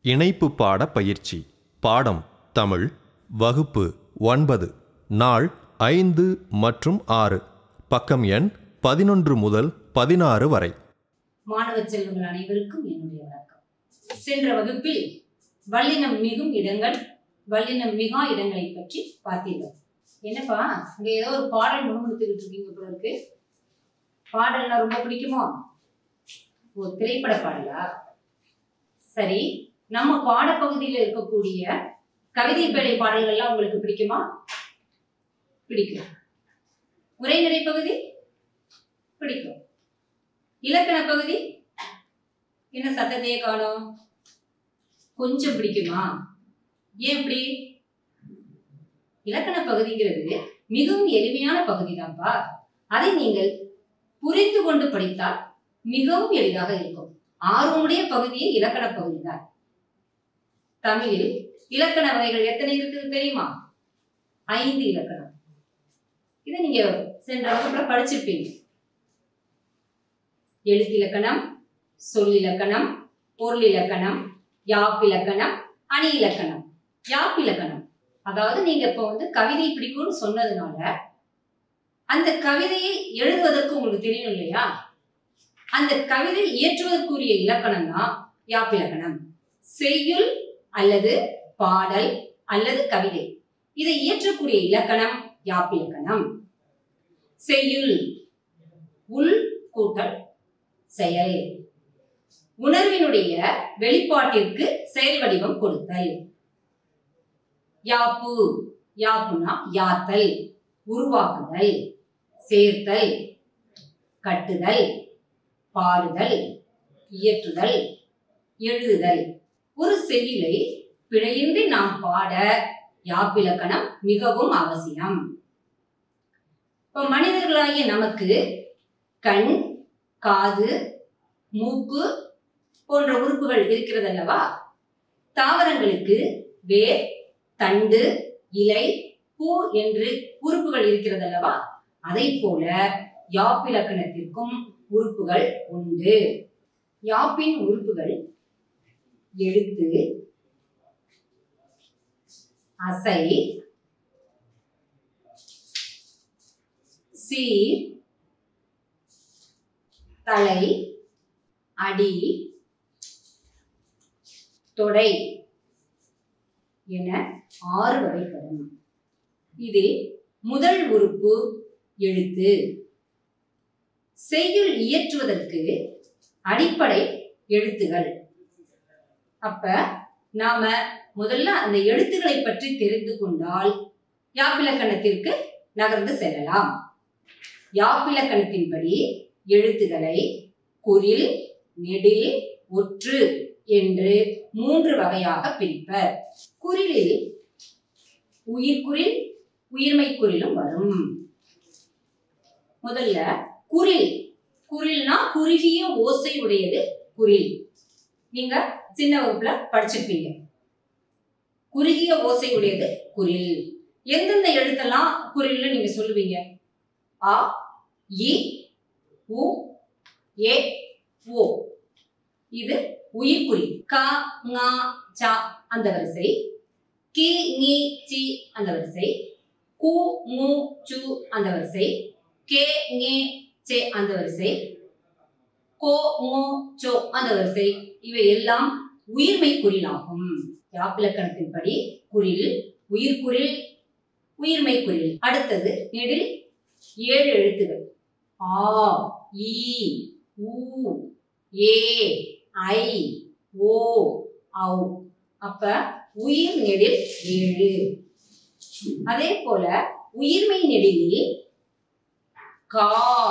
இணைப்பு பாட பயிற்சி பாடம் தமிழ் வகுப்பு ஒன்பது நாள் ஐந்து மற்றும் ஆறு பக்கம் எண் பதினொன்று முதல் பதினாறு வரை மாணவ செல்வங்கள் அனைவருக்கும் என்னுடைய வணக்கம் சென்ற வகுப்பில் வல்லினம் மிகும் இடங்கள் வல்லினம் மிகா இடங்களை பற்றி பார்த்தீர்கள் என்னப்பா இங்க ஏதோ ஒரு பாடல் முணுமுணுத்துக்கிட்டு இருக்கீங்க போல இருக்கு பாடல்னா ரொம்ப பிடிக்குமோ ஓ திரைப்பட பாடலா சரி நம்ம பாடப்பகுதியில் இருக்கக்கூடிய கவிதை பேழை பாடல்கள்லாம் உங்களுக்கு பிடிக்குமா பிடிக்கும் உரைநடை பகுதி பிடிக்கும் இலக்கண பகுதி என்ன சத்தத்தையே காணோம் கொஞ்சம் பிடிக்குமா ஏன் இப்படி இலக்கண பகுதிங்கிறது மிகவும் எளிமையான பகுதி தான்ப்பா அதை நீங்கள் புரிந்து கொண்டு படித்தால் மிகவும் எளிதாக இருக்கும் ஆர்வமுடைய பகுதியே இலக்கண பகுதி தான் தமிழில் இலக்கண வகைகள் எத்தனை இருக்குது தெரியுமா ஐந்து இலக்கணம் இதை நீங்க சென்ற வகுப்புல படிச்சிருப்பீங்க எழுத்திலக்கணம் சொல்லிலக்கணம் பொருளிலக்கணம் யாப்பிலக்கணம் அணி இலக்கணம் யாப்பிலக்கணம் அதாவது நீங்க இப்போ வந்து கவிதை பிடிக்கும்னு சொன்னதுனால அந்த கவிதையை எழுதுவதற்கு உங்களுக்கு தெரியணும் இல்லையா அந்த கவிதை இயற்றுவதற்குரிய இலக்கணம் தான் யாப்பிலக்கணம் செய்யுள் அல்லது பாடல் அல்லது கவிதை இதை இயற்றக்கூடிய இலக்கணம் யாப்பிலக்கணம் செய்யுள் உள் கூட்டல் செயல் உணர்வினுடைய வெளிப்பாட்டிற்கு செயல் வடிவம் கொடுத்தல் யாப்பு யாப்புனா யாத்தல் உருவாக்குதல் சேர்த்தல் கட்டுதல் பாடுதல் இயற்றுதல் எழுதுதல் ஒரு செய்யுளை பிழையின்றி நாம் பாட யாப்பிலக்கணம் மிகவும் அவசியம் இப்ப மனிதர்களாகிய நமக்கு கண் காது மூக்கு போன்ற உறுப்புகள் இருக்கிறது அல்லவா தாவரங்களுக்கு வேர் தண்டு இலை பூ என்று உறுப்புகள் இருக்கிறது அல்லவா அதை போல யாப்பிலக்கணத்திற்கும் உறுப்புகள் உண்டு யாப்பின் உறுப்புகள் எழுத்து அசை சீர் தலை அடி தொடை என ஆறு வகைப்படும் இதில் முதல் உறுப்பு எழுத்து செய்யுள் இயற்றுவதற்கு அடிப்படை எழுத்துகள் அப்ப நாம முதல்ல அந்த எழுத்துக்களை பற்றி தெரிந்து கொண்டால் யாப்பிலக்கணத்திற்கு நகர்ந்து செல்லலாம் யாப்பிலக்கணத்தின்படி எழுத்துக்களை குறில் நெடில் ஒற்று என்று மூன்று வகையாக பிரிப்பர் குறிலில் உயிர்குறில் உயிர்மை குறிலும் வரும் முதல்ல குறில் குறில்னா குறுகிய ஓசை உடையது குறில் நீங்க சின்ன வகுப்புல படிச்சிருப்பீங்க குறுகிய ஓசை உடையது குறில் எந்தெந்த எழுத்தெல்லாம் குறில்னு நீங்க சொல்லுவீங்க ஆ இ உ ஏ ஓ இது உயிர்குறி க ங ச அந்த வரிசை கி நீ சி அந்த வரிசை கு மு சு அந்த வரிசை கே ஞே சே அந்த வரிசை கோ மோ சோ அந்த வரிசை இவை எல்லாம் உயிர்மை குறிலாகும் யாப்பிலக்கணத்தின்படி குறில் உயிர்குறில் உயிர்மை குறில் அடுத்தது நெடில் ஏழு எழுத்துகள் ஆ இ உ ஏ ஐ ஓ ஔ அப்ப உயிர் நெடில் ஏழு அதே போல உயிர்மை நெடிலில் கா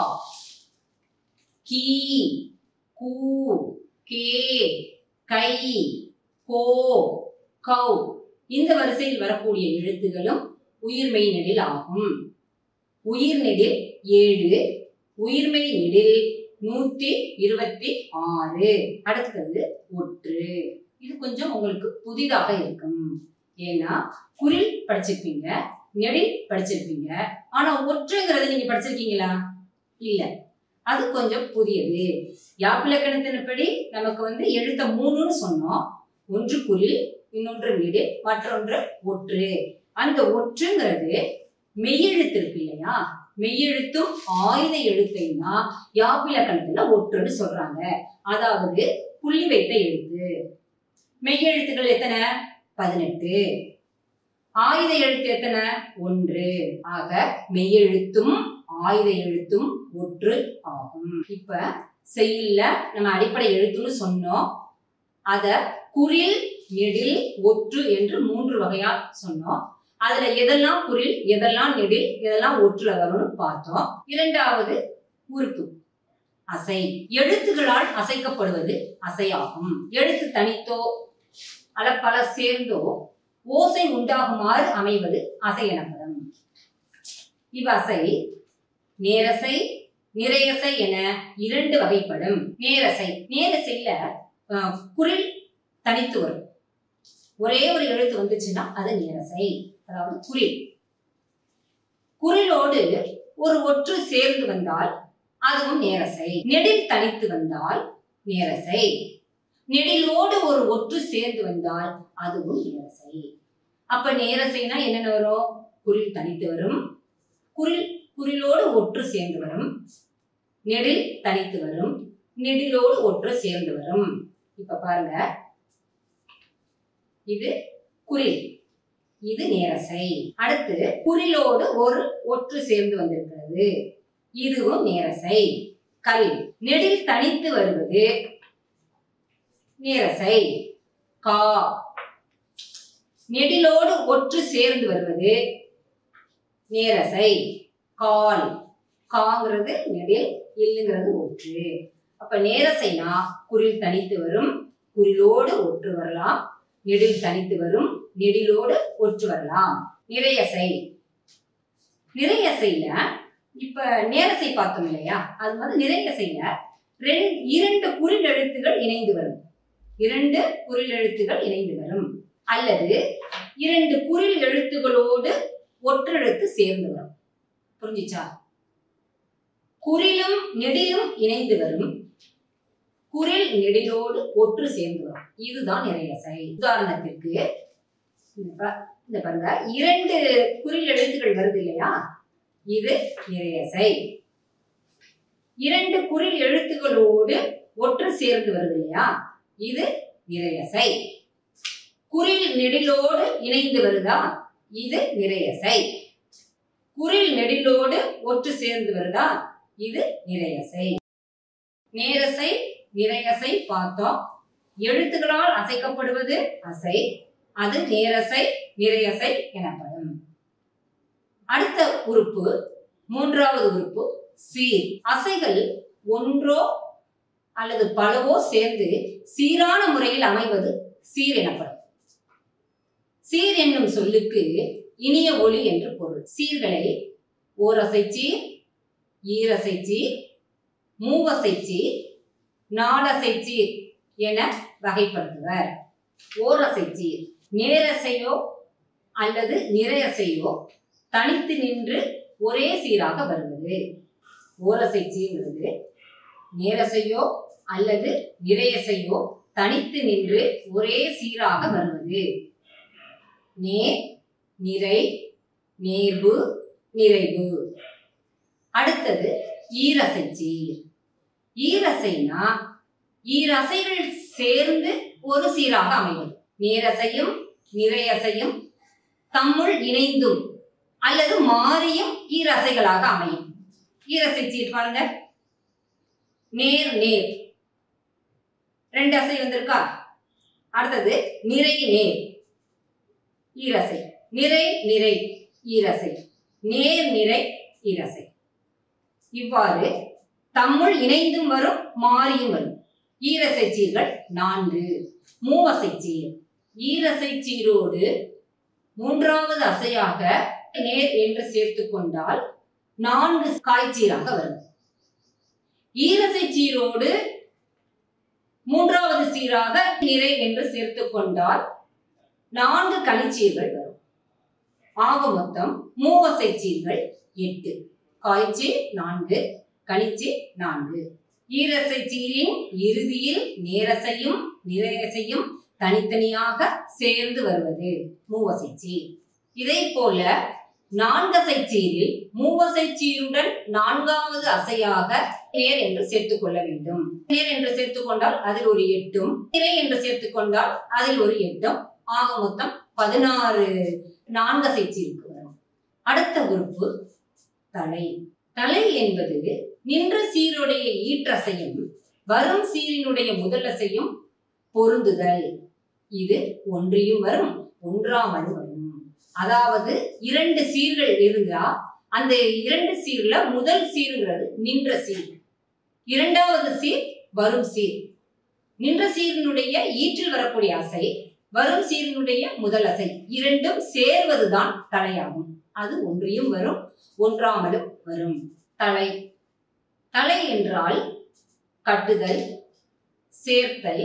கி கூ கே கை கோ கௌ இந்த வரிசையில் வரக்கூடிய எழுத்துகளும் உயிர்மெய் நெடில் ஆகும் உயிர் நெடில் ஏழு உயிர்மெய் நெடில் நூத்தி இருபத்தி ஆறு அடுத்தது ஒற்று இது கொஞ்சம் உங்களுக்கு புதிதாக இருக்கும் ஏன்னா குறில் படிச்சிருப்பீங்க நெடில் படிச்சிருப்பீங்க ஆனா ஒற்றுங்கிறது நீங்க படிச்சிருக்கீங்களா இல்ல அது கொஞ்சம் புதியது யாப்பிலக்கணத்தின்படி நமக்கு வந்து எழுத்த மூணுன்னு சொன்னோம் ஒன்று குறில் இன்னொன்று நெடில் மற்றொன்று ஒற்று அந்த ஒற்றுங்கிறது மெய்யெழுத்து இருக்கு இல்லையா மெய்யெழுத்தும் ஆயுத எழுத்தைனா யாப்பிலக்கணத்துல ஒற்றுன்னு சொல்றாங்க அதாவது புள்ளி வைத்த எழுத்து மெய்யெழுத்துக்கள் எத்தனை பதினெட்டு ஆயுத எழுத்து எத்தனை ஒன்று ஆக மெய்யெழுத்தும் ஆயுத எழுத்தும் ஒற்று ஆகும் இப்ப செய்யுள்ல நம்ம அடிப்படை எழுத்துன்னு சொன்னோம் அத குறில் நெடில் ஒற்று என்று மூன்று வகையா சொன்னோம் அதுல எதெல்லாம் குறில் எதெல்லாம் நெடில் எதெல்லாம் ஒற்றுல வரும்னு பார்த்தோம் இரண்டாவது உறுப்பு அசை எழுத்துகளால் அசைக்கப்படுவது அசையாகும் எழுத்து தனித்தோ அல்ல பல சேர்ந்தோ ஓசை உண்டாகுமாறு அமைவது அசை எனப்படும் இவ்வசை நேரசை நிறையசை என இரண்டு வகைப்படும் நேரசை நேரசையில அஹ், குறில் தனித்து வரும் ஒரே ஒரு எழுத்து வந்துச்சுன்னா அது நேரசை அதாவது குறில் குறிலோடு ஒரு ஒற்று சேர்ந்து வந்தால் அதுவும் நேரசை நெடில் தனித்து வந்தால் நேரசை நெடிலோடு ஒரு ஒற்று சேர்ந்து வந்தால் அதுவும் நேரசை அப்ப நேரசைனா என்னென்ன வரும் குறில் தனித்து வரும் குறில் குறிலோடு ஒற்று சேர்ந்து வரும் நெடில் தனித்து வரும் நெடிலோடு ஒற்று சேர்ந்து வரும் இப்ப பாருங்க இது குறில் இது நேரசை அடுத்து குறிலோடு ஒரு ஒற்று சேர்ந்து வந்திருக்கிறது இதுவும் நேரசை கல் நெடில் தனித்து வருவது நேரசை கா நெடிலோடு ஒற்று சேர்ந்து வருவது நேரசை கால் காங்கிறது நெடில் இல்லுங்கிறது ஒற்று அப்ப நேரசைனா குறில் தனித்து வரும் குறிலோடு ஒற்று வரலாம் நெடில் தனித்து வரும் நெடிலோடு ஒற்று வரலாம் நிறையசை நிறையசையில இப்ப நேரசை பார்த்தோம் இல்லையா அது வந்து நிறையசையில ரெண்டு இரண்டு குறில் எழுத்துகள் இணைந்து வரும் இரண்டு குறில் எழுத்துகள் இணைந்து வரும் அல்லது இரண்டு குறில் எழுத்துகளோடு ஒற்றெழுத்து சேர்ந்து வரும் புரிஞ்சுச்சா குறிலும் நெடிலும் இணைந்து வரும் குறில் நெடிலோடு ஒற்று சேர்ந்து வரும் இதுதான் நிறையசை உதாரணத்திற்கு இந்த பா- இந்த பாருங்க இரண்டு குறில் எழுத்துக்கள் வருது இல்லையா இது நிறையசை இரண்டு குறில் எழுத்துக்களோடு ஒற்று சேர்ந்து வருது இல்லையா இது நிறையசை குறில் நெடிலோடு இணைந்து வருதா இது நிறையசை குறில் நெடிலோடு ஒற்று சேர்ந்து வருதா இது நிறையசை நேரசை நிறையசை பார்த்தோம் எழுத்துக்களால் அசைக்கப்படுவது அசை அது நேரசை நிறையசை எனப்படும் அடுத்த உறுப்பு மூன்றாவது உறுப்பு சீர் அசைகள் ஒன்றோ அல்லது பலவோ சேர்ந்து சீரான முறையில் அமைவது சீர் எனப்படும் சீர் என்னும் சொல்லுக்கு இனிய ஒளி என்று பொருள் சீர்களை ஓரசை சீர் ஈரசை சீர் மூவசை சீர் நாலசை சீர் என வகைப்படுத்துவர் ஓரசை சீர் நேரசையோ அல்லது நிறையசையோ தனித்து நின்று ஒரே சீராக வருவது ஓரசை சீர்ங்கிறது நேரசையோ அல்லது நிறையசையோ தனித்து நின்று ஒரே சீராக வருவது நேர் நிறை நேர்வு நிறைவு அடுத்தது ஈரசை சீர் ஈரசைனா ஈரசைகள் சேர்ந்து ஒரு சீராக அமைவது நேரசையும் நிறையசையும் தம்முள் இணைந்தும் அல்லது மாறியும் ஈரசைகளாக அமையும் ஈரசை சீர் பாருங்க நேர் நேர் ரெண்டு அசை வந்திருக்கா அடுத்தது நிறை நேர் ஈரசை நிறை நிறை ஈரசை நேர் நிறை ஈரசை இவ்வாறு தம்முள் இணைந்தும் வரும் மாறியும் வரும் ஈரசை சீர்கள் நான்கு மூவசை சீர் ஈரசை சீரோடு மூன்றாவது அசையாக நேர் என்று சேர்த்து கொண்டால் நான்கு காய்ச்சீராக வரும் ஈரசை சீரோடு மூன்றாவது சீராக நிறை என்று சேர்த்து கொண்டால் நான்கு கலிச்சீர்கள் வரும் ஆக மொத்தம் மூவசை சீர்கள் எட்டு காய்ச்சீர் நான்கு கலிச்சீர் நான்கு ஈரசை சீரின் இறுதியில் நேரசையும் நிறையசையும் தனித்தனியாக சேர்ந்து வருவது மூவசை சீர் இதே போல நான்கசை சீரில் மூவசை சீருடன் நான்காவது அசையாக நேர் என்று சேர்த்துக் கொள்ள வேண்டும் நேர் என்று சேர்த்துக் கொண்டால் அதில் ஒரு எட்டும் திரை என்று சேர்த்துக் கொண்டால் அதில் ஒரு எட்டும் ஆக மொத்தம் பதினாறு நான்கசை சீருக்கு வரும் அடுத்த உறுப்பு தலை தலை என்பது நின்ற சீருடைய ஈற்றசையும் வரும் சீரினுடைய முதலசையும் பொருந்துதல் இது ஒன்றியும் வரும் ஒன்றாமலும் வரும் அதாவது இரண்டு சீர்கள் இருந்தா அந்த இரண்டு சீர்ல முதல் சீருங்கிறது நின்ற சீர் இரண்டாவது சீர் வரும் சீர் நின்ற சீரினுடைய ஈற்றில் வரக்கூடிய அசை வரும் சீரினுடைய முதல் அசை இரண்டும் சேர்வதுதான் தலையாகும் அது ஒன்றியும் வரும் ஒன்றாமலும் வரும் தலை தலை என்றால் கட்டுதல் சேர்த்தல்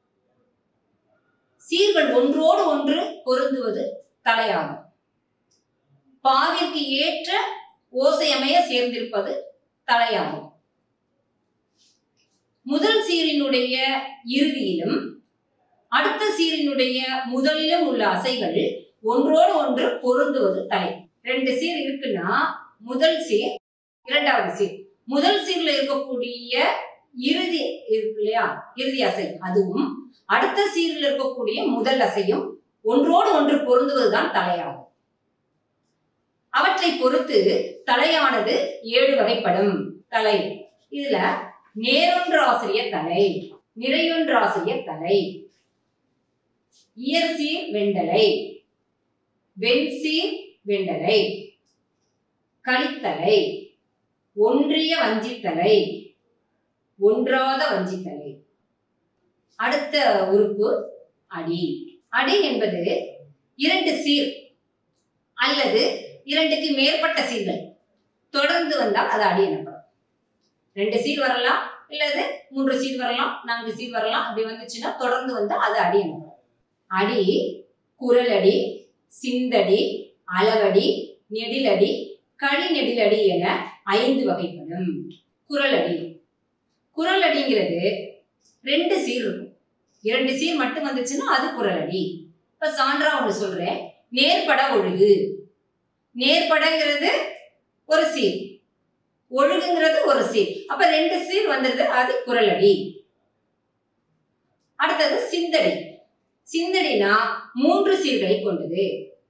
சீர்கள் ஒன்றோடு ஒன்று பொருந்துவது தலையாகும் பாவிற்கு ஏற்ற ஓசையமைய சேர்ந்திருப்பது தலையாகும் முதல் சீரினுடைய இறுதியிலும் அடுத்த சீரினுடைய முதலிலும் உள்ள அசைகள் ஒன்றோடு ஒன்று பொருந்துவது தலை ரெண்டு சீர் இருக்குன்னா முதல் சீர் இரண்டாவது சீர் முதல் சீர்ல இருக்கக்கூடிய இறுதி இருக்கு இல்லையா இறுதி அசை அதுவும் அடுத்த சீரில் இருக்கக்கூடிய முதல் அசையும் ஒன்றோடு ஒன்று பொருந்துவதுதான் தலையாகும் அவற்றை பொறுத்து தலையானது ஏழு வகைப்படும் தலை இதுல நேரொன்று ஆசிரியர் தலை நிறையொன்று ஆசிரியர் தலை இயற்சீர் வெண்டலை வெண்சீர் வெண்டலை கலித்தலை ஒன்றிய வஞ்சித்தலை ஒன்றாத வஞ்சித்தலை அடுத்த உறுப்பு அடி அடி என்பது இரண்டு சீர் அல்லது இரண்டுக்கு மேற்பட்ட சீர்கள் தொடர்ந்து வந்தால் அது அடி எனப்படும் ரெண்டு சீர் வரலாம் இல்லது மூன்று சீர் வரலாம் நான்கு சீர் வரலாம் அப்படி வந்துச்சுன்னா தொடர்ந்து வந்தால் அது அடி எனப்படும் அடி குரலடி சிந்தடி அளவடி நெடிலடி களி நெடிலடி என ஐந்து வகைப்படும் குரலடி குரலடிங்கிறது ரெண்டு சீர் இருக்கும் இரண்டு சீர் மட்டும் வந்துச்சுன்னா அது குரலடி இப்ப சான்றா ஒன்று சொல்றேன் நேர்பட ஒழுகு நேர்படங்கிறது ஒரு சீர் ஒழுகுங்கிறது ஒரு சீர் அப்ப ரெண்டு சீர் வந்தது அது குரலடி அடுத்தது சிந்தடி சிந்தடினா மூன்று சீர்களை கொண்டது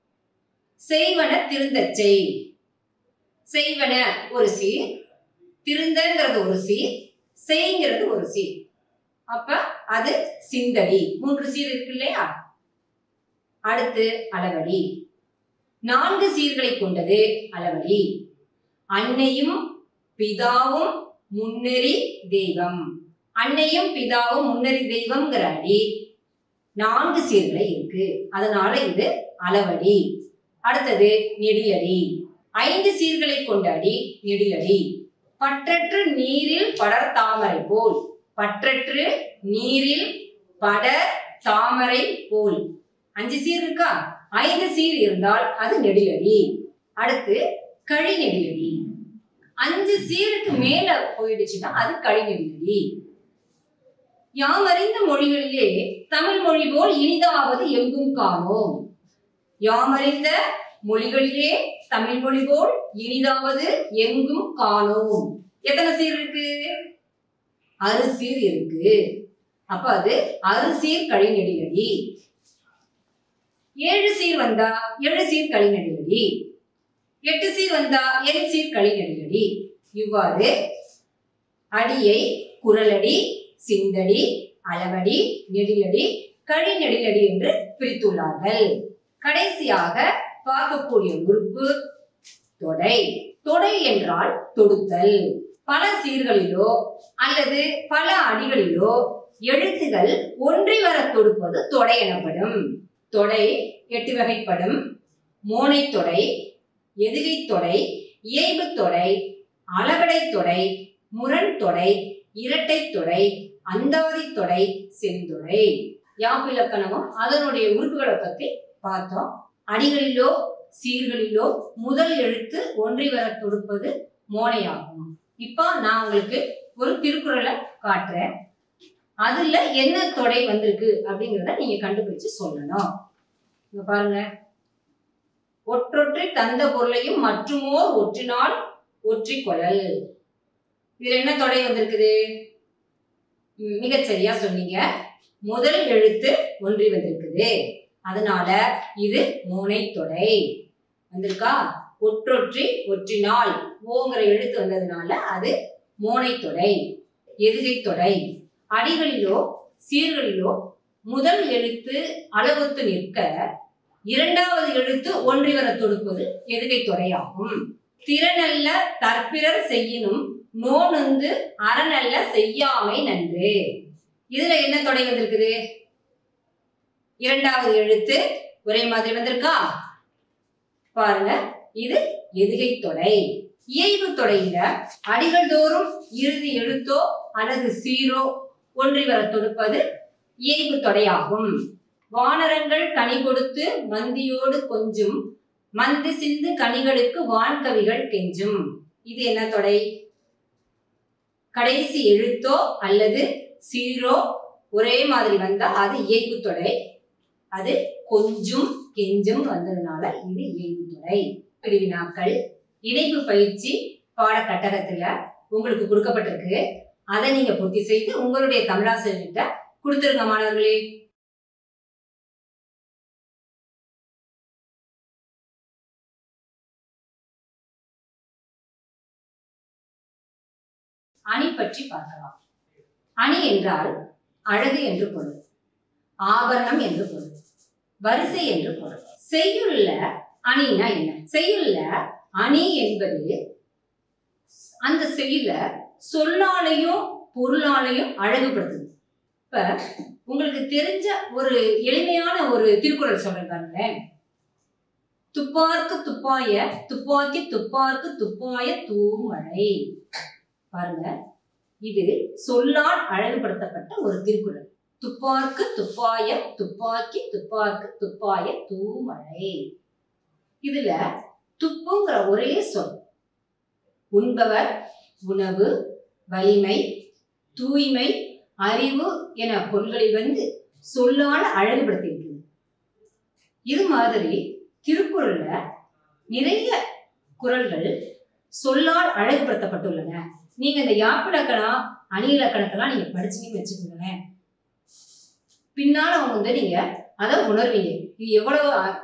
செய்வன திருந்தச் செய் செய்வன ஒரு சீர் திருந்தங்கிறது ஒரு சீர் செய்ங்கிறது ஒரு சீர் அப்ப அது சிந்தடி மூன்று சீர் இருக்கு இல்லையா அடுத்து அளவடி நான்கு சீர்களை கொண்டது அளவடி அன்னையும் பிதாவும் முன்னெறி தெய்வம் அன்னையும் பிதாவும் முன்னெறி தெய்வம்ங்கிற அடி நான்கு சீர்களை இருக்கு அதனால இது அளவடி அடுத்தது நெடிலடி ஐந்து சீர்களை கொண்ட அடி நெடிலடி பற்றற்று நீரில் படர் தாமரை போல் பற்றற்று நீரில் படர் தாமரை போல் அஞ்சு சீர் இருக்கா ஐந்து சீர் இருந்தால் அது நெடிலடி அடுத்து கழி நெடிலடி அஞ்சு சீருக்கு மேல போயிடுச்சுன்னா அது கழி நெடிலடி யாம் அறிந்த மொழிகளிலே தமிழ் மொழி போல் இனிதாவது எங்கும் காணோம் யாம் அறிந்த மொழிகளிலே தமிழ் மொழி போல் இனிதாவது எங்கும் காணோம் எத்தனை சீர் இருக்கு அறுசீர் இருக்கு அப்ப அது அறுசீர் கழிநெடிலடி ஏழு சீர் வந்தா ஏழு சீர் கழிநெடிலடி எட்டு சீர் வந்தா எட்டு சீர் கழிநெடிலடி இவ்வாறு அடியை குரலடி சிந்தடி அளவடி நெடிலடி கழி நெடிலடி என்று பிரித்துள்ளார்கள் கடைசியாக பார்க்கக்கூடிய உறுப்பு தொடை தொடை என்றால் தொடுத்தல் பல சீர்களிலோ அல்லது பல அடிகளிலோ எழுத்துகள் ஒன்றி வர தொடுப்பது தொடை எனப்படும் தொடை எட்டு வகைப்படும் மோனை தொடை எதுகை தொடை இயைபு தொடை அளவடை தொடை முரண் தொடை இரட்டை தொடை அந்தாதி தொடை செந்தொடை யாப்பிலக்கணமும் அதனுடைய உறுப்புகளை பத்தி பார்த்தோம் அடிகளிலோ சீர்களிலோ முதல் எழுத்து ஒன்றி வர தொடுப்பது மோனையாகும் இப்போ நான் உங்களுக்கு ஒரு திருக்குறளை காட்டுறேன் அதுல என்ன தொடை வந்திருக்கு அப்படிங்கிறத நீங்க கண்டுபிடிச்சு சொல்லணும் இங்க பாருங்க ஒற்றொற்றி தந்த பொருளையும் மற்றுமோர் ஒற்றினால் ஒற்றி கொள்ளல் இதுல என்ன தொடை வந்திருக்குது ம், மிகச் சரியா சொன்னீங்க முதல் எழுத்து ஒன்றி வந்திருக்குது அதனால இது மூனை தொடை வந்திருக்கா ஒற்றொற்றி ஒற்றினால் ஓங்கிற எழுத்து வந்ததுனால அது மோனை தொடை எதுகை தொடை அடிகளிலோ சீர்களிலோ முதல் எழுத்து அளவுத்து நிற்க இரண்டாவது எழுத்து ஒன்றி வர தொடுப்பது எதுகை தொடையாகும் திறனல்ல தற்பிறர் செய்யினும் நோனுந்து அறநல்ல செய்யாமை நன்று இதுல என்ன தொடை வந்திருக்குது இரண்டாவது எழுத்து ஒரே மாதிரி வந்திருக்கா பாருங்க இது எதுகை தொடை இயைபு தொடையில அடிகள் தோறும் இறுதி எழுத்தோ அல்லது சீரோ ஒன்றி வர தொடுப்பது இயைபு தொடையாகும் வானரங்கள் கனி கொடுத்து மந்தியோடு கொஞ்சும் மந்தி சிந்து கனிகளுக்கு வான்கவிகள் கெஞ்சும் இது என்ன தொடை கடைசி எழுத்தோ அல்லது சீரோ ஒரே மாதிரி வந்தா அது இயைபு தொடை அது கொஞ்சும் கெஞ்சும் வந்ததுனால இது இயைபு தொடை வினாக்கள் இணைப்பு பயிற்சி பாடக்கட்டகத்துல உங்களுக்கு கொடுக்கப்பட்டிருக்கு அதை நீங்க பூர்த்தி செய்து உங்களுடைய தமிழாசிரியர்கிட்ட கொடுத்துருங்க மாணவர்களே அணி பற்றி பார்க்கலாம் அணி என்றால் அழகு என்று பொருள் ஆபரணம் என்று பொருள் வரிசை என்று பொருள் செய்யுள்ள அணினா என்ன செய்யுள்ள அணி என்பது அந்த செய்யுள்ள சொல்லாலையும் பொருளாலையும் அழகுபடுத்துது இப்ப உங்களுக்கு தெரிஞ்ச ஒரு எளிமையான ஒரு திருக்குறள் சொல்றேன் பாருங்களேன் துப்பார்க்கு துப்பாய துப்பாக்கி துப்பார்க்கு துப்பாய தூமழை பாருங்க இது சொல்லால் அழகுபடுத்தப்பட்ட ஒரு திருக்குறள் துப்பார்க்கு துப்பாய துப்பாக்கி துப்பார்க்கு துப்பாய தூமழை இதுல துப்புங்கிற ஒரே சொல் உண்பவர் உணவு வலிமை தூய்மை அறிவு என பொருள்களை வந்து சொல்லால் அழகுபடுத்தியிருக்குது இது மாதிரி திருக்குறள்ல நிறைய குறள்கள் சொல்லால் அழகுபடுத்தப்பட்டுள்ளன நீங்க இந்த யாப்பிலக்கணம் அணி இலக்கணத்தெல்லாம் நீங்க படிச்சீங்கன்னு வச்சுக்கோங்களேன் பின்னால அவங்க வந்து நீங்க அதை உணர்வீங்க இது எவ்வளவு அ-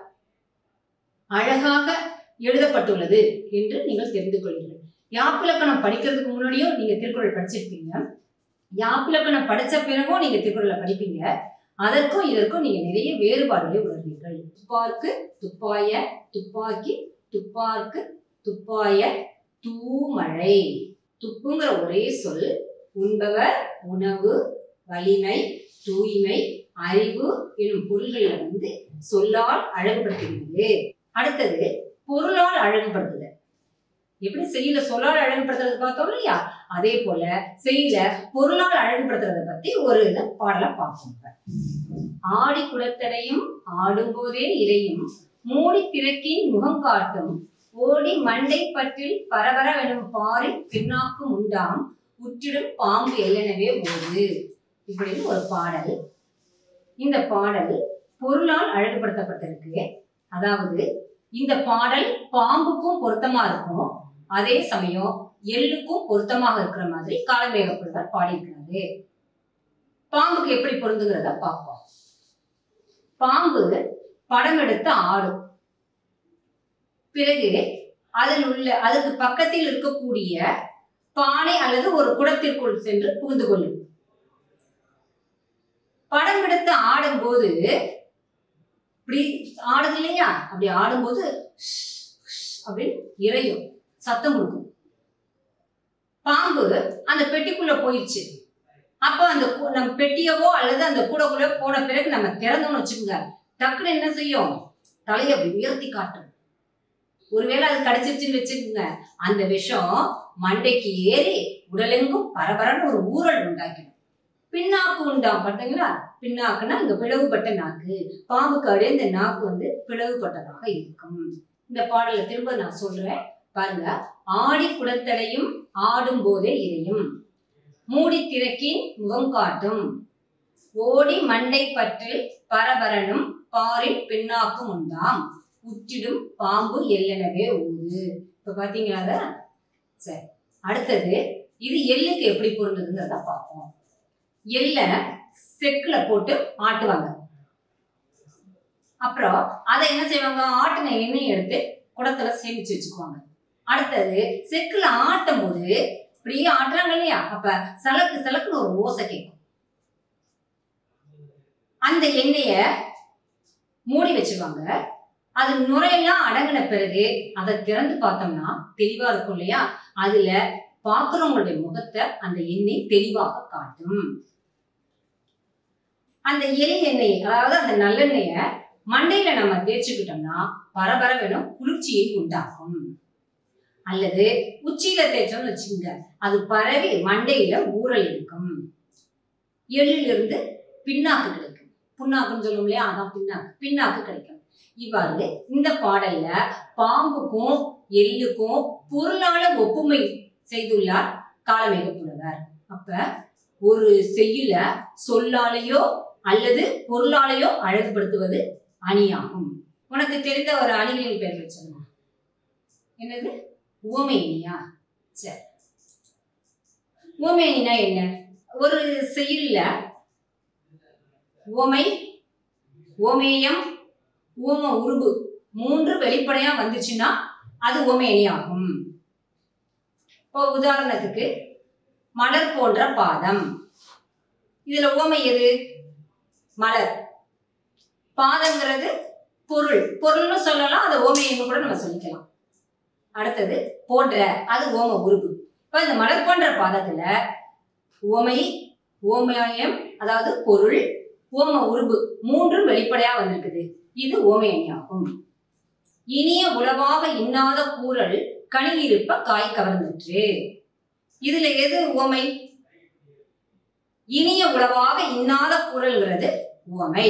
அழகாக எழுதப்பட்டுள்ளது என்று நீங்கள் தெரிந்து கொள்வீர்கள் யாப்பிலக்கணம் படிக்கிறதுக்கு முன்னாடியும் நீங்க திருக்குறள் படிச்சிருப்பீங்க யாப்பிலக்கணம் படிச்ச பிறகும் நீங்க திருக்குறளை படிப்பீங்க அதற்கும் இதற்கும் நீங்க நிறைய வேறுபாடுகளை உணர்வீர்கள் துப்பார்க்கு துப்பாய துப்பாக்கி துப்பார்க்கு துப்பாய தூமழை துப்புங்கிற ஒரே சொல் உண்பவர் உணவு வலிமை தூய்மை அறிவு எனும் பொருள்களை வந்து சொல்லால் அழகுபடுத்துகிறது அடுத்தது பொருளால் அழகுபடுத்துதல் எப்படி செய்யல சொல்லால் அழகுபடுத்துறது பார்த்தோம் இல்லையா அதே போல செய்யல பொருளால் அழகுபடுத்துறத பத்தி ஒரு இதை பாடல பார்ப்போம் இப்ப. ஆடி குடத்தடையும் ஆடும்போதே இறையும் மூடி திறக்கின் முகம் காட்டும் ஓடி மண்டை பற்றில் பரபரவெனும் பாரி பின்னாக்கும் உண்டாம் உற்றிடும் பாம்பு எல்லெனவே ஓடு இப்படின்னு ஒரு பாடல் இந்த பாடல் பொருளால் அழகுபடுத்தப்பட்டிருக்கு அதாவது இந்த பாடல் பாம்புக்கும் பொருத்தமா இருக்கும் அதே சமயம் எள்ளுக்கும் பொருத்தமாக இருக்கிற மாதிரி காலமேக புலவர் பாடியிருக்கிறாரு பாம்புக்கு எப்படி பொருந்துங்கிறத பார்ப்போம் பாம்பு படம் எடுத்து ஆடும் பிறகு அதில் உள்ள அதுக்கு பக்கத்தில் இருக்கக்கூடிய பானை அல்லது ஒரு குடத்திற்குள் சென்று புகுந்து கொள்ளும் படம் எடுத்து ஆடும்போது இப்படி ஆடுது இல்லையா அப்படி ஆடும்போது அப்படின்னு இறையும் சத்தம் கொடுக்கும் பாம்பு அந்த பெட்டிக்குள்ள போயிடுச்சு அப்போ அந்த கு- நம்ம பெட்டியவோ அல்லது அந்த கூடக்குள்ள போன பிறகு நம்ம திறந்தோம்னு வச்சுக்கோங்க டக்குன்னு என்ன செய்யும் தலையை அப்படி உயர்த்தி காட்டும் ஒருவேளை அது கடிச்சிருச்சுன்னு வச்சுக்கோங்க அந்த விஷம் மண்டைக்கு ஏறி உடலெங்கும் பரபரன்னு ஒரு ஊறல் உண்டாக்கிடும் பின்னாக்கு உண்டாம் பார்த்தீங்களா பின்னாக்குன்னா இங்க பிளவுபட்ட நாக்கு பாம்புக்கு அப்படியே இந்த நாக்கு வந்து பிளவுபட்டதாக இருக்கும் இந்த பாடலை திரும்ப நான் சொல்றேன் பாருங்க ஆடி குடத்தடையும் ஆடும் போதே இறையும் மூடி திறக்கின் முகம் காட்டும் ஓடி மண்டை பற்றில் பரபரனும் பாரில் பின்னாக்கும் உண்டாம் உற்றிடும் பாம்பு எல்லெனவே ஊது இப்ப பாத்தீங்களா அத? சரி அடுத்தது இது எள்ளுக்கு எப்படி பொருந்ததுங்கிறத பார்ப்போம் எள்ள செக்குல போட்டு ஆட்டுவாங்க அப்புறம் அதை என்ன செய்வாங்க ஆட்டின எண்ணெய் எடுத்து குடத்துல சேமிச்சு வச்சுக்குவாங்க அடுத்தது செக்குல ஆட்டும் போது இப்படியே ஆட்டுறாங்க இல்லையா அப்ப சலக்கு சலக்குன்னு ஒரு ஓசை கேட்கும் அந்த எண்ணெய மூடி வச்சிருவாங்க அது நுரையெல்லாம் அடங்கின பிறகு அதை திறந்து பார்த்தோம்னா தெளிவா இருக்கும் இல்லையா அதுல பாக்குறவங்களுடைய முகத்தை அந்த எண்ணெய் தெளிவாக காட்டும் அந்த எள் எண்ணெய் அதாவது அந்த நல்லெண்ணெய மண்டையில நம்ம தேய்ச்சிக்கிட்டோம்னா பரபரவெனும் குளிர்ச்சியை உண்டாக்கும் அல்லது உச்சியில தேய்ச்சோம்னு வச்சுக்கோங்க அது பரவி மண்டையில ஊறல் இருக்கும் எள்ளிலிருந்து பின்னாக்கு கிடைக்கும் புண்ணாக்குன்னு சொல்லுவோம் இல்லையா அதான் பின்னாக்கு பின்னாக்கு கிடைக்கும் இவ்வாறு இந்த பாடல்ல பாம்புக்கும் எள்ளுக்கும் பொருளால ஒப்புமை செய்துள்ளார் காலமேக புலவர் அப்ப ஒரு செய்யுல சொல்லாலேயோ அல்லது பொருளாலேயோ அழகுபடுத்துவது அணியாகும் உனக்கு தெரிந்த ஒரு அணிகளின் பெயர்கள் சொல்லுங்க என்னது உவமை அணியா சரி உவமை அணினா என்ன ஒரு செய்யுள்ல உவமை ஓமேயம் ஊம உருபு மூன்று வெளிப்படையா வந்துச்சுன்னா அது உவமை அணி ஆகும் இப்போ உதாரணத்துக்கு மலர் போன்ற பாதம் இதுல உவமை எது மலர் பாதங்கிறது பொருள் பொருள்னு சொல்லலாம் அதை ஓமையன்னு கூட நம்ம சொல்லிக்கலாம் அடுத்தது போன்ற அது ஓம உருவு இப்போ இந்த மலர் போன்ற பாதத்துல ஓமை ஓமயம் அதாவது பொருள் ஓம உருவு மூன்றும் வெளிப்படையா வந்திருக்குது இது ஓமையணியாகும் இனிய உளவாக இன்னாத கூறல் கனி இருப்ப காய் கவர்ந்துற்று இதுல எது உவமை இனிய உளவாக இன்னாத கூறல்ங்கிறது உவமை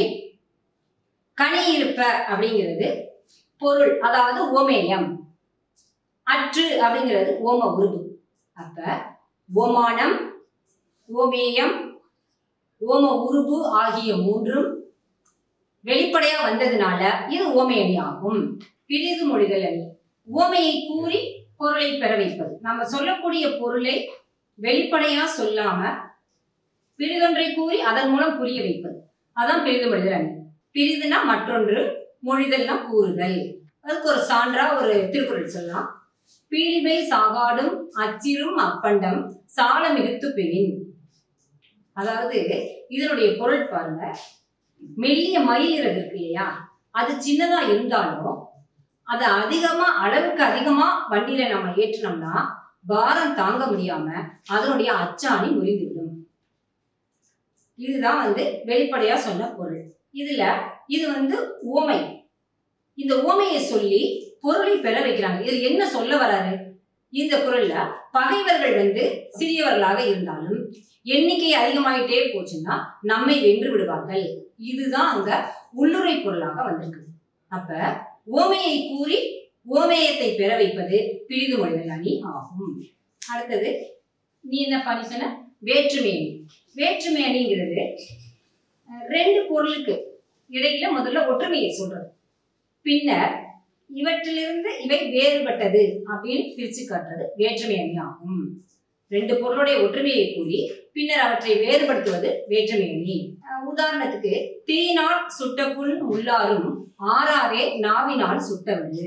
கனி இருப்ப அப்படிங்கிறது பொருள் அதாவது ஓமேயம் அற்று அப்படிங்கிறது ஓம உருவு அப்ப ஓமானம் ஓமேயம் ஓம உருவு ஆகிய மூன்றும் வெளிப்படையா வந்ததுனால இது ஓமையணி ஆகும் பிரிது மொழிதல் அணி ஓமையை கூறி பொருளை பெற வைப்பது நம்ம சொல்லக்கூடிய பொருளை வெளிப்படையா சொல்லாம பிரிதொன்றை கூறி அதன் மூலம் புரிய வைப்பது அதான் பிரிது மொழிதல் அணி பிரிதுனா மற்றொன்று மொழிதல்னா கூறுதல் அதுக்கு ஒரு சான்றா ஒரு திருக்குறள் சொல்லலாம் பீலிமை சாகாடும் அச்சிரும் அப்பண்டம் சால மிகுத்து பெறின் அதாவது இதனுடைய பொருள் பாருங்க மெல்லிய மயிலிறகு இருக்கு இல்லையா அது சின்னதா இருந்தாலும் அதை அதிகமா அளவுக்கு அதிகமா வண்டியில நம்ம ஏற்றினோம்னா பாரம் தாங்க முடியாம அதனுடைய அச்சாணி முறிந்துவிடும் இதுதான் வந்து வெளிப்படையா சொன்ன பொருள் இதுல இது வந்து ஓமை இந்த ஓமையை சொல்லி பொருளை பெற வைக்கிறாங்க இது என்ன சொல்ல வராரு இந்த குரல்ல பகைவர்கள் வந்து சிறியவர்களாக இருந்தாலும் எண்ணிக்கை அதிகமாயிட்டே போச்சுன்னா நம்மை வென்று விடுவார்கள் இதுதான் அங்க உள்ளுரை பொருளாக வந்திருக்கு அப்ப ஓமையை கூறி ஓமேயத்தை பெற வைப்பது பிரிது மொழிதல் அணி ஆகும் அடுத்தது நீ என்ன பண்ணி சொன்ன வேற்றுமை அணி வேற்றுமை அணிங்கிறது அஹ், ரெண்டு பொருளுக்கு இடையில முதல்ல ஒற்றுமையை சொல்றது பின்னர் இவற்றிலிருந்து இவை வேறுபட்டது அப்படின்னு பிரிச்சு காட்டுறது வேற்றுமை அணி ஆகும் ரெண்டு பொருளுடைய ஒற்றுமையை கூறி பின்னர் அவற்றை வேறுபடுத்துவது வேற்றுமை அணி அஹ் உதாரணத்துக்கு தீயினால் சுட்ட புண் உள்ளாரும் ஆறாரே நாவினால் சுட்டவது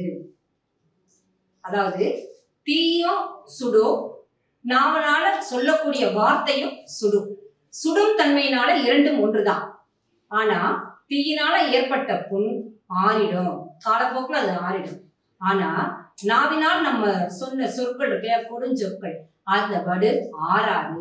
அதாவது தீயும் சுடும் நாவனால சொல்லக்கூடிய வார்த்தையும் சுடும் சுடும் தன்மையினால இரண்டும் ஒன்றுதான் ஆனா தீயினால ஏற்பட்ட புண் ஆறிடும் காலப்போக்கில் அது ஆறிடும் ஆனா நாவினால் நம்ம சொன்ன சொற்கள் இருக்கு இல்லையா, கொடுஞ்சொற்கள் அந்த வடு ஆறாது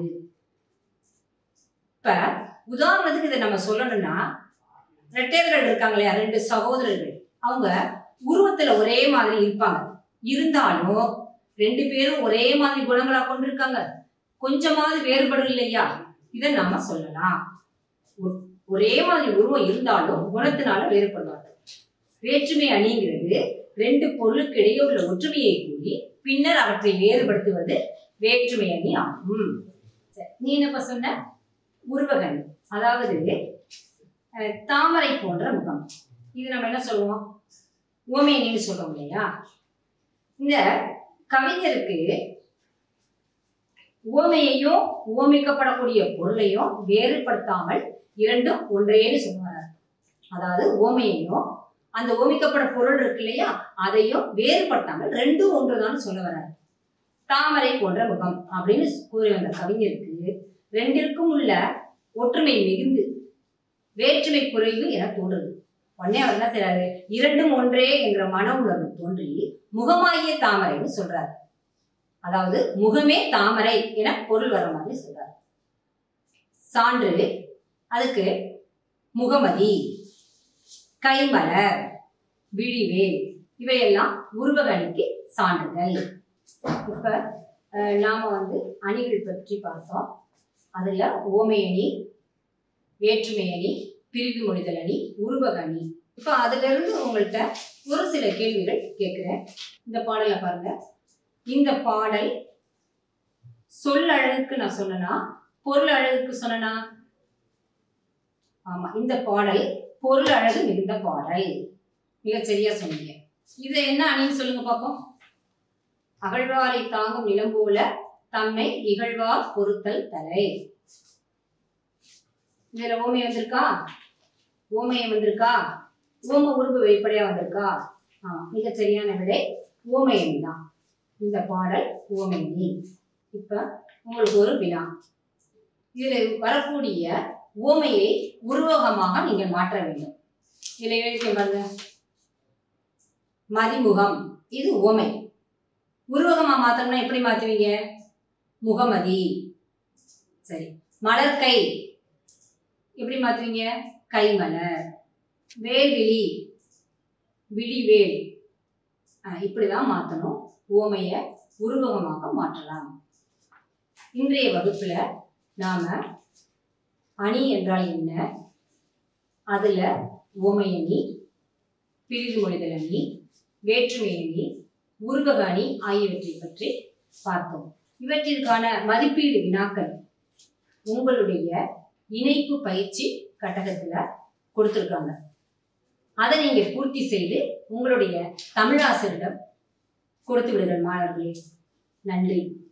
இப்ப உதாரணத்துக்கு இதை நம்ம சொல்லணும்னா ரெட்டையர்கள் இருக்காங்க இல்லையா ரெண்டு சகோதரர்கள் அவங்க உருவத்துல ஒரே மாதிரி இருப்பாங்க இருந்தாலும் ரெண்டு பேரும் ஒரே மாதிரி குணங்களா கொண்டிருக்காங்க கொஞ்சமாவது வேறுபடும் இல்லையா இதை நாம சொல்லலாம் ஒ- ஒரே மாதிரி உருவம் இருந்தாலும் குணத்தினால வேறுபடுவாங்க வேற்றுமை அணிங்கிறது ரெண்டு பொருளுக்கு இடையே உள்ள ஒற்றுமையை கூறி பின்னர் அவற்றை வேறுபடுத்துவது வேற்றுமை அணி ஆகும் சரி, நீ என்னப்பா சொன்ன உருவகணி அதாவது அஹ், தாமரை போன்ற முகம் இது நம்ம என்ன சொல்லுவோம் ஓமேனின்னு சொல்றோம் இல்லையா இந்த கவிஞருக்கு ஓமையையும் ஓமிக்கப்படக்கூடிய பொருளையும் வேறுபடுத்தாமல் இரண்டும் ஒன்றேன்னு சொல்லுவார் அதாவது ஓமையையும் அந்த ஓமிக்கப்பட பொருள் இருக்கு இல்லையா அதையும் வேறுபடுத்தாமல் ரெண்டும் ஒன்றுதான் சொல்ல வர்றாரு தாமரை போன்ற முகம் அப்படின்னு கூறி வந்த கவிஞருக்கு ரெண்டிற்கும் உள்ள ஒற்றுமை மிகுந்து வேற்றுமை குறைவு என தோன்றுது உடனே அவர் என்ன செய்றாரு இரண்டும் ஒன்றே என்ற மன உணர்வு தோன்றி முகமாகிய தாமரைன்னு சொல்றாரு அதாவது முகமே தாமரை என பொருள் வர மாதிரி சொல்றாரு சான்று அதுக்கு முகமதி கைமலர் விழிவேல் இவையெல்லாம் உருவகணிக்கு சான்றுகள் இப்ப அஹ், நாம வந்து அணிகள் பற்றி பார்த்தோம் அதுல ஓமை அணி வேற்றுமை அணி பிரிவு மொழிதல் அணி உருவக அணி இப்ப அதுல இருந்து உங்கள்கிட்ட ஒரு சில கேள்விகள் கேட்கிறேன் இந்த பாடலை பாருங்க இந்த பாடல் சொல் அழகுக்கு நான் சொன்னனா பொருள் அழகுக்கு சொன்னனா ஆமா இந்த பாடல் பொருள் அழகு மிகுந்த பாடல் மிகச் சரியா சொன்னீங்க இது என்ன அணின்னு சொல்லுங்க பாப்போம் அகழ்வாரை தாங்கும் நிலம் போல தம்மை இகழ்வார் பொறுத்தல் தலை இதுல ஓமை வந்திருக்கா ஓமையம் வந்திருக்கா ஓம உருவு வெளிப்படையா வந்திருக்கா ஆமா மிகச் சரியான விடை ஓமையம் தான் இந்த பாடல் ஓமையி இப்ப உங்களுக்கு ஒரு வினா இதுல வரக்கூடிய ஓமையை உருவகமாக நீங்கள் மாற்ற வேண்டும் இதுல எழுதி பாருங்க மதிமுகம் இது ஓமை உருவகமா மாத்தணும்னா எப்படி மாத்துவீங்க முகமதி சரி மலர்கை எப்படி மாத்துவீங்க கைமலர் வேல்விழி விழிவேல் ஆஹ் இப்படிதான் மாத்தணும் ஓமைய உருவகமாக மாற்றலாம் இன்றைய வகுப்புல நாம அணி என்றால் என்ன அதுல ஓமை அணி பிரிவு மொழிதல் அணி வேற்றுமை அணி உருவக அணி ஆகியவற்றை பற்றி பார்த்தோம் இவற்றிற்கான மதிப்பீடு வினாக்கள் உங்களுடைய இணைப்பு பயிற்சி கட்டகத்துல கொடுத்துருக்காங்க அதை நீங்க பூர்த்தி செய்து உங்களுடைய தமிழாசிரியிடம் கொடுத்து விடுங்கள் மாணவர்களே நன்றி